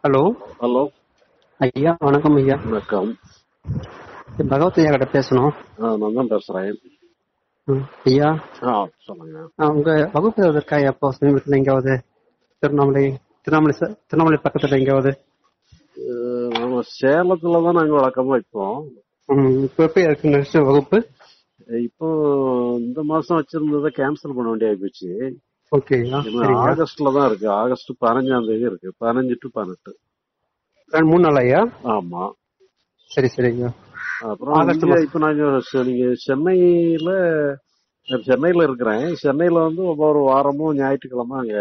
Hello hello ஐயா வணக்கம் ஐயா வணக்கம் பகவத் ஐயா கிட்ட பேசணும் ஆ, நான் தான் பேசுறேன் ம், ஐயா ஆ சொல்லுங்க ஆ, உங்க வகுப்பு ஏதாவது இருக்கா எப்போ சமீபத்தில் எங்கேயாவது திருவண்ணாமலை திருவண்ணாமலை ச- திருவண்ணாமலை பக்கத்துல எங்கேயாவது அஹ், நம்ம சேலத்துல தான் நாங்க வழக்கமா வைப்போம் ம், இப்போ எப்போ இருக்கு நெக்ஸ்ட் வகுப்பு இப்போ இந்த மாசம் வச்சிருந்ததை கேன்சல் பண்ண வேண்டிய போச்சு ஓகே ஐயா இனிமே சரிங்க ஆகஸ்ட்ல தான் இருக்கு ஆகஸ்ட் பதினஞ்சாம் தேதி இருக்கு பதினஞ்சு டு பதினெட்டு ரெண்டு மூணு நாள் ஐயா ஆமா சரி சரிங்க அப்புறம் ஆகஸ்ட் இங்க மாசம். இப்ப நாங்க செ- நீங்க சென்னையில நான் சென்னையில இருக்கிறேன் சென்னையில வந்து ஒவ்வொரு வாரமும் ஞாயிற்றுக்கிழமை அங்க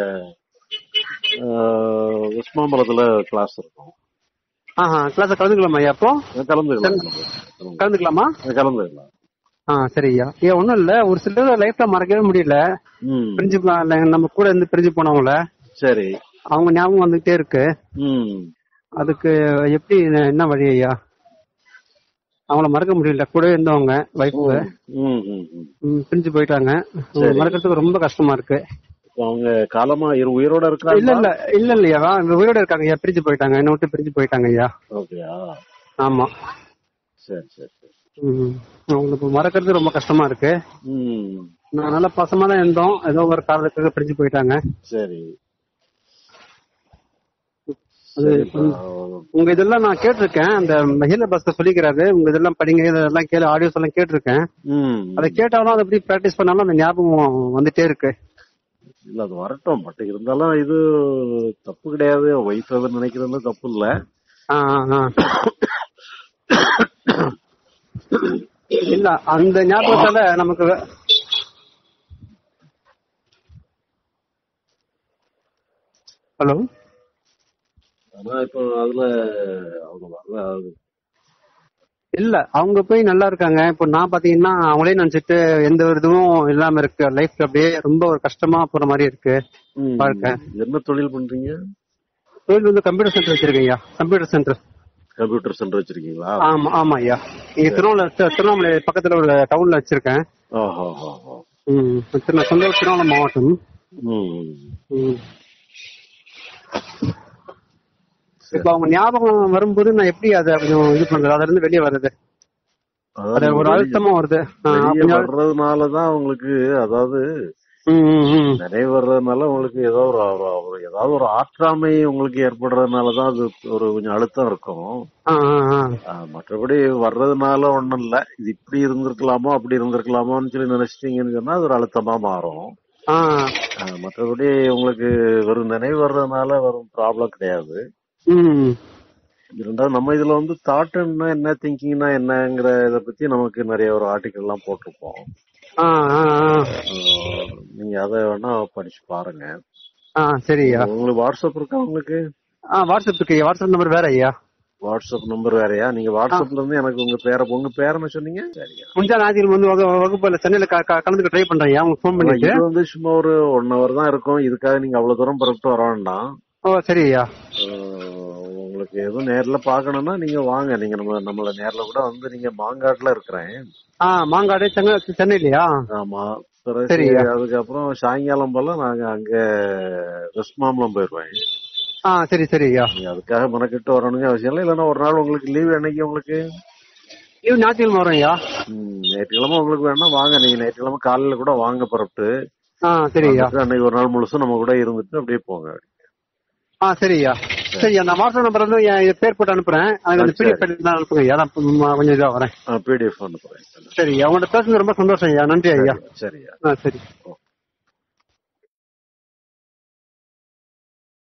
அஹ், உஸ்மாம்பலத்துல கிளாஸ் இருக்கும் ஆஹா கிளாஸ் கலந்துக்கலாமா ஐயா அப்போ கலந்துக்கலாம் கலந்துக்கலாமா கலந்துக்கலாம் ஆ சரி ஐயா ஐயா ஒன்றும் இல்லை ஒரு சிலர் லைஃப்ல மறக்கவே முடியல ம் பிரிஞ்சு போ- நம்ம கூட இருந்து பிரிஞ்சு போனவங்கள சரி அவங்க ஞாபகம் வந்துகிட்டே இருக்கு ம் அதுக்கு எப்படி என்ன வழி ஐயா அவங்கள மறக்க முடியல கூட இருந்தவங்க வைஃப் ம் ம் ம் பிரிஞ்சு போயிட்டாங்க சரி. மறக்கிறதுக்கு ரொம்ப கஷ்டமா இருக்கு இப்ப அவங்க காலமா இரு உயிரோட இல்ல இருக்கிறாங்க இல்ல இல்ல இல்லையா அவங்க உயிரோட இருக்காங்க ஐயா பிரிஞ்சு போயிட்டாங்க என்ன விட்டு பிரிஞ்சு போயிட்டாங்க ஐயா ஓகேயா ஆமா சரி சரி சரி ம். அவங்களுக்கு மறக்கிறது ரொம்ப கஷ்டமா இருக்கு ம் நான் நல்ல பசமா தான் இருந்தோம் ஏதோ ஒரு காரணத்துக்காக பிரிஞ்சு போயிட்டாங்க சரி அது சரி, இப்ப, உங்க இதெல்லாம் நான் கேட்டிருக்கேன் அந்த மஹில பஸ் சொல்லிக்கிறாரு உங்க இதெல்லாம் படிங்க இதெல்லாம் கேளு ஆடியோஸ் எல்லாம் கேட்டிருக்கேன் ம் அதை கேட்டாலும் அதை எப்படி பிராக்டிஸ் பண்ணாலும் அந்த ஞாபகம் வந்துட்டே இருக்கு இல்ல அது வரட்டும் பட் இருந்தாலும் இது தப்பு கிடையாது ஒய்ஃப் எது நினைக்கிறது தப்பு இல்ல ஆ, ஆ, ஆ. இல்ல அந்த ஞாபகத்தால நமக்கு வே- ஹலோ ஆனா இப்போ அதுல அவங்க வரல அது- இல்ல அவங்க போய் நல்லா இருக்காங்க இப்போ நான் பாத்தீங்கன்னா அவங்களே நினைச்சிட்டு எந்த ஒரு இதுவும் இல்லாம இருக்கு லைஃப்ல அப்படியே ரொம்ப ஒரு கஷ்டமா போற மாதிரி இருக்கு ம். வாழ்க்கை. என்ன தொழில் பண்றீங்க தொழில் வந்து கம்ப்யூட்டர் சென்டர் வச்சிருக்கேன் ஐயா கம்ப்யூட்டர் சென்டர் கம்ப்யூட்டர் சென்டர் வச்சிருக்கீங்களா ஆமா ஆமா ஐயா இங்க திருவண்ணாமலை தி- திருவண்ணாமலை பக்கத்துல ஒரு டவுன்ல வச்சிருக்கேன் ஓஹோ ஓஹோ ம் திரு- சொந்த ஊர் திருவண்ணாமலை மாவட்டம் ம் ம். இப்ப அவங்க ஞாபகம் வரும்போது நான் எப்படி அதை கொஞ்சம் இது பண்றது அதுல இருந்து வெளியே வருது அது அதாவது ஒரு அழுத்தமா வருது ஆ, வெளிய கொஞ்சம் அழு- வர்றதுனாலதான் உங்களுக்கு அதாவது ம், ம், ம். நினைவு வர்றதுனால உங்களுக்கு ஏதோ ஒரு ஒரு- ஒரு- ஏதாவது ஒரு ஆற்றாமை உங்களுக்கு ஏற்படுறதுனாலதான் அது ஒரு கொஞ்சம் அழுத்தம் இருக்கும் ஆ, ஆ, ஆ. ஆஹ் மற்றபடி வர்றதுனால ஒண்ணும் இல்ல இது இப்படி இருந்திருக்கலாமோ அப்படி இருந்திருக்கலாமோன்னு சொல்லி நினைச்சிட்டீங்கன்னு சொன்னா அது ஒரு அழுத்தமா மாறும் ஆ, ஆஹ் மற்றபடி உங்களுக்கு வெறும் நினைவு வர்றதுனால வரும் ப்ராப்ளம் கிடையாது ம். இரண்டாவது நம்ம இதுல வந்து தாட்னா என்ன திங்கிங்னா என்னங்கிற இத பத்தி நமக்கு நிறைய ஒரு ஆர்டிக்கல் எல்லாம் போட்டிருப்போம் ஆ, ஆ, ஆ. ஆஹ் நீங்க அதை வேணா படிச்சு பாருங்க ஆ, சரி ஐயா உங்களுக்கு வாட்ஸ்அப் இருக்கா உங்களுக்கு ஆ வாட்ஸ்அப் இருக்கு ஐயா வாட்ஸ்அப் நம்பர் வேற ஐயா வாட்ஸ்அப் நம்பர் வேறயா நீங்க வாட்ஸ்அப்ல இருந்து எனக்கு உங்க பேரை உங்க பேர் என்ன சொன்னீங்க சரியா முஞ்சா ஞாயிற்றுக்கிழமை வந்து வகு- வகுப்புல சென்னையில க- க- கலந்துக்க ட்ரை பண்றேன் ஐயா உங்களுக்கு ஃபோன் பண்ணிட்டு இது வந்து சும்மா ஒரு ஒன் ஹவர் தான் இருக்கும் இதுக்காக நீங்க அவ்வளவு தூரம் புறப்பட்டு வர வேண்டாம் ஓ சரி ஐயா ஆஹ் உங்களுக்கு எதுவும் நேர்ல பாக்கணும்னா நீங்க வாங்க நீங்க நம்ம நம்மள நேர்ல கூட வந்து நீங்க மாங்காட்டுல இருக்கிறேன் ஆ மாங்காடு சென்னை சென்னையிலயா ஆமா பிறகு சரிங்க. அதுக்கப்புறம் சாயங்காலம் போல நாங்க அங்க வெஸ்ட் மாம்பலம் போயிருவேன் ஆ சரி சரி ஐயா நீங்க அதுக்காக மெனக்கிட்டு வரணுங்க அவசியம் இல்லை இல்லைன்னா ஒரு நாள் உங்களுக்கு லீவ் என்னைக்கு உங்களுக்கு இது ஞாயிற்றுக்கிழமை வரும் ஐயா ம், ஞாயிற்றுக்கிழமை உங்களுக்கு வேணா வாங்க நீங்க ஞாயிற்றுக்கிழமை காலையில கூட வாங்க புறப்பட்டு ஆ சரி ஐயா வந்துட்டு அன்னைக்கு ஒரு நாள் முழுசும் நம்ம கூட இருந்துட்டு அப்படியே போங்க ஆ சரி ஐயா சரி அந்த வாட்ஸ்அப் நம்பர் வந்து என் இது பேர் போட்டு அனுப்புறேன் அதுக்கு அந்த சரி. பிடிஎஃப் தான் அனுப்புங்க ஐயா நான் கொஞ்சம் கொஞ்சம் இதா வரேன் பிடிஎஃப் அனுப்புறேன் சரி ஐயா உங்கள்ட்ட பேசுறது ரொம்ப சந்தோஷம் ஐயா நன்றி ஐயா சரியா ஆ சரி ஓகே